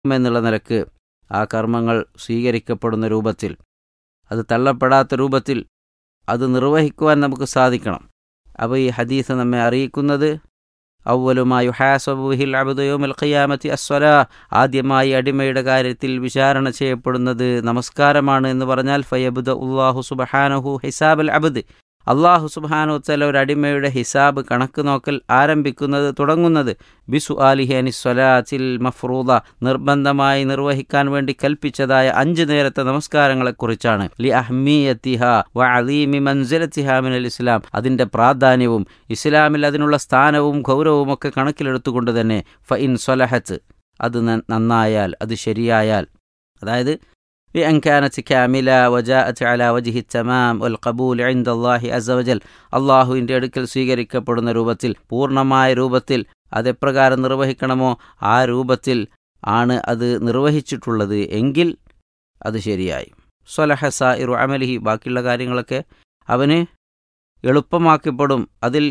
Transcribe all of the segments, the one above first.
എന്നുള്ള നിലക്ക് ആ കർമ്മങ്ങൾ സ്വീകരിക്കപ്പെടുന്ന രൂപത്തിൽ അത് തള്ളപ്പെടാത്ത രൂപത്തിൽ അത് നിർവഹിക്കുവാൻ നമുക്ക് സാധിക്കണം അപ്പോൾ ഈ ഹദീസ് നമ്മെ അറിയിക്കുന്നത് ഔവലുമായി ഹാസബുഹിൽ അബുദയോമിൽ ഖിയാമത്തി അസ്വല ആദ്യമായി അടിമയുടെ കാര്യത്തിൽ വിചാരണ ചെയ്യപ്പെടുന്നത് നമസ്കാരമാണ് എന്ന് പറഞ്ഞാൽ ഫയബുദ ഉള്ളാഹു സുബഹാനഹു ഹിസാബൽ അബുദ് അള്ളാഹു സുബാനു തല ഒരു അടിമയുടെ ഹിസാബ് കണക്ക് നോക്കൽ ആരംഭിക്കുന്നത് തുടങ്ങുന്നത് ബിസു ആലിഹേനി സ്വലാത്തിൽ മഫ്രൂദ നിർബന്ധമായി നിർവഹിക്കാൻ വേണ്ടി കൽപ്പിച്ചതായ അഞ്ച് നേരത്തെ നമസ്കാരങ്ങളെക്കുറിച്ചാണ് ലി അഹ്മിയത്തിഹ വ അലീമി മൻസിലത്തിഹ മിനൽ ഇസ്ലാം അതിൻ്റെ പ്രാധാന്യവും ഇസ്ലാമിൽ അതിനുള്ള സ്ഥാനവും ഗൗരവവും ഒക്കെ കണക്കിലെടുത്തുകൊണ്ട് തന്നെ ഫ ഇൻ സ്വലഹത്ത് അത് നന്നായാൽ അത് ശരിയായാൽ അതായത് بأن كانت كاملة وجاءت على وجه التمام والقبول عند الله عز وجل അള്ളാഹുവിൻ്റെ അടുക്കൽ സ്വീകരിക്കപ്പെടുന്ന രൂപത്തിൽ പൂർണ്ണമായ രൂപത്തിൽ അതെപ്രകാരം നിർവഹിക്കണമോ ആ രൂപത്തിൽ ആണ് അത് നിർവഹിച്ചിട്ടുള്ളത് എങ്കിൽ അത് ശരിയായി സ്വലഹ സായിറു അമലിഹി ബാക്കിയുള്ള കാര്യങ്ങളൊക്കെ അവന് എളുപ്പമാക്കപ്പെടും അതിൽ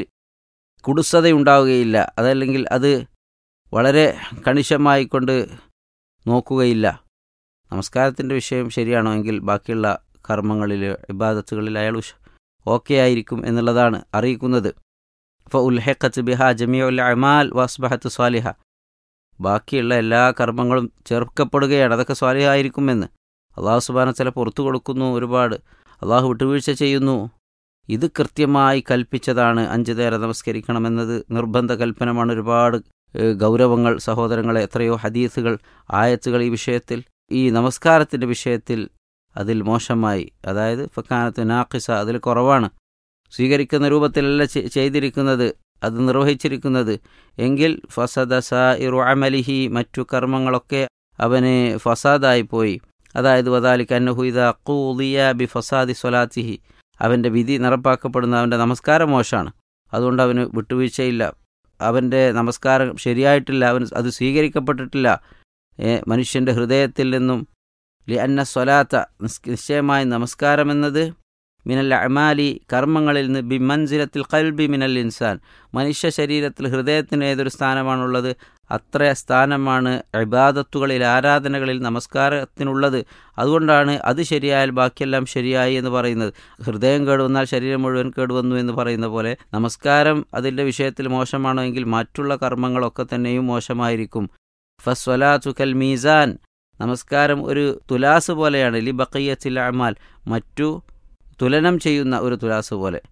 കുടുസതയുണ്ടാവുകയില്ല അതല്ലെങ്കിൽ അത് വളരെ കണിശമായിക്കൊണ്ട് നോക്കുകയില്ല നമസ്കാരത്തിൻ്റെ വിഷയം ശരിയാണോ എങ്കിൽ ബാക്കിയുള്ള കർമ്മങ്ങളിൽ ഇബാദത്തുകളിൽ അയാൾ ഓക്കെ ആയിരിക്കും എന്നുള്ളതാണ് അറിയിക്കുന്നത് ഫ ഉൽഹെഖത്ത് ബിഹ ജമിയ ഉൽ അമാൽ വസ്ബഹത്ത് സ്വാലിഹ ബാക്കിയുള്ള എല്ലാ കർമ്മങ്ങളും ചേർക്കപ്പെടുകയാണ് അതൊക്കെ സ്വാലിഹായിരിക്കുമെന്ന് അള്ളാഹു സുബാന ചില പുറത്തു കൊടുക്കുന്നു ഒരുപാട് അള്ളാഹു വിട്ടുവീഴ്ച ചെയ്യുന്നു ഇത് കൃത്യമായി കൽപ്പിച്ചതാണ് അഞ്ചു നേരം നമസ്കരിക്കണമെന്നത് നിർബന്ധ കൽപ്പനമാണ് ഒരുപാട് ഗൗരവങ്ങൾ സഹോദരങ്ങളെ എത്രയോ ഹദീസുകൾ ആയത്തുകൾ ഈ വിഷയത്തിൽ ഈ നമസ്കാരത്തിൻ്റെ വിഷയത്തിൽ അതിൽ മോശമായി അതായത് ഫക്കാനത്ത് നാഖിസ അതിൽ കുറവാണ് സ്വീകരിക്കുന്ന രൂപത്തിലല്ല ചെയ്തിരിക്കുന്നത് അത് നിർവഹിച്ചിരിക്കുന്നത് എങ്കിൽ ഫസദ സായിറു അമലിഹി മറ്റു കർമ്മങ്ങളൊക്കെ അവന് ഫസാദായിപ്പോയി അതായത് വദാലിക്ക് അന്നഹുദ ഖൂലിയ ബി ഫസാദി സ്വലാത്തിഹി അവൻ്റെ വിധി നടപ്പാക്കപ്പെടുന്ന അവൻ്റെ നമസ്കാരം മോശമാണ് അതുകൊണ്ട് അവന് വിട്ടുവീഴ്ചയില്ല അവൻ്റെ നമസ്കാരം ശരിയായിട്ടില്ല അവൻ അത് സ്വീകരിക്കപ്പെട്ടിട്ടില്ല മനുഷ്യൻ്റെ ഹൃദയത്തിൽ നിന്നും ലി അന്ന സ്വലാത്ത നിശ്ചയമായി നമസ്കാരമെന്നത് മിനൽ അമാലി കർമ്മങ്ങളിൽ നിന്ന് ബി മൻസിലത്തിൽ കൽബി മിനൽ ഇൻസാൻ മനുഷ്യ ശരീരത്തിൽ ഹൃദയത്തിന് ഏതൊരു സ്ഥാനമാണുള്ളത് അത്ര സ്ഥാനമാണ് ഇബാദത്തുകളിൽ ആരാധനകളിൽ നമസ്കാരത്തിനുള്ളത് അതുകൊണ്ടാണ് അത് ശരിയായാൽ ബാക്കിയെല്ലാം ശരിയായി എന്ന് പറയുന്നത് ഹൃദയം കേടുവന്നാൽ ശരീരം മുഴുവൻ കേടുവന്നു എന്ന് പറയുന്ന പോലെ നമസ്കാരം അതിൻ്റെ വിഷയത്തിൽ മോശമാണോ എങ്കിൽ മറ്റുള്ള കർമ്മങ്ങളൊക്കെ തന്നെയും മോശമായിരിക്കും ഫസ്വലാത്തു കൽ മീസാൻ നമസ്കാരം ഒരു തുലാസ് പോലെയാണ് ലി ബക്കയ്യത്തിൽ അമാൽ മറ്റു തുലനം ചെയ്യുന്ന ഒരു തുലാസ് പോലെ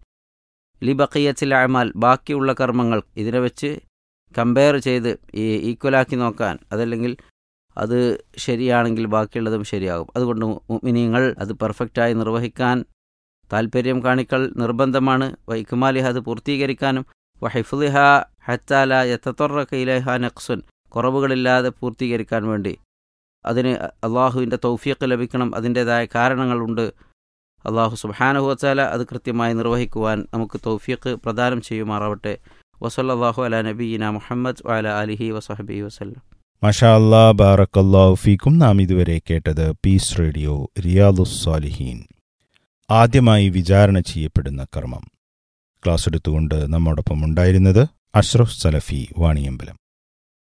ലി ബക്കയ്യത്തിൽ അമാൽ ബാക്കിയുള്ള കർമ്മങ്ങൾ ഇതിനെ വെച്ച് കമ്പയർ ചെയ്ത് ഈ ഈക്വലാക്കി നോക്കാൻ അതല്ലെങ്കിൽ അത് ശരിയാണെങ്കിൽ ബാക്കിയുള്ളതും ശരിയാകും അതുകൊണ്ട് മിനിങ്ങൾ അത് പെർഫെക്റ്റായി നിർവഹിക്കാൻ താല്പര്യം കാണിക്കൽ നിർബന്ധമാണ് വൈക്കുമാലിഹ അത് പൂർത്തീകരിക്കാനും വഹിഫുലിഹ ഹത്താല യത്തത്തൊറക്ക ഇലഹ നക്സുൻ കുറവുകളില്ലാതെ പൂർത്തീകരിക്കാൻ വേണ്ടി അതിന് അള്ളാഹുവിൻ്റെ തൗഫീഖ് ലഭിക്കണം അതിൻ്റേതായ കാരണങ്ങളുണ്ട് അള്ളാഹു സുബാനുഹുവച്ചാല അത് കൃത്യമായി നിർവഹിക്കുവാൻ നമുക്ക് തൗഫീഖ് പ്രദാനം ചെയ്യുമാറാവട്ടെ വസല്ലാഹു അല നബീന മുഹമ്മദ് അല അലിഹി വസഹബി വസ്ലം മഷാ അല്ലാ ബാറക്കല്ലാഹു ഫീക്കും നാം ഇതുവരെ കേട്ടത് പീസ് റേഡിയോ റിയാദുസ്സാലിഹീൻ ആദ്യമായി വിചാരണ ചെയ്യപ്പെടുന്ന കർമ്മം ക്ലാസ് എടുത്തുകൊണ്ട് നമ്മോടൊപ്പം ഉണ്ടായിരുന്നത് അഷ്റഫ് സലഫി വാണിയമ്പലം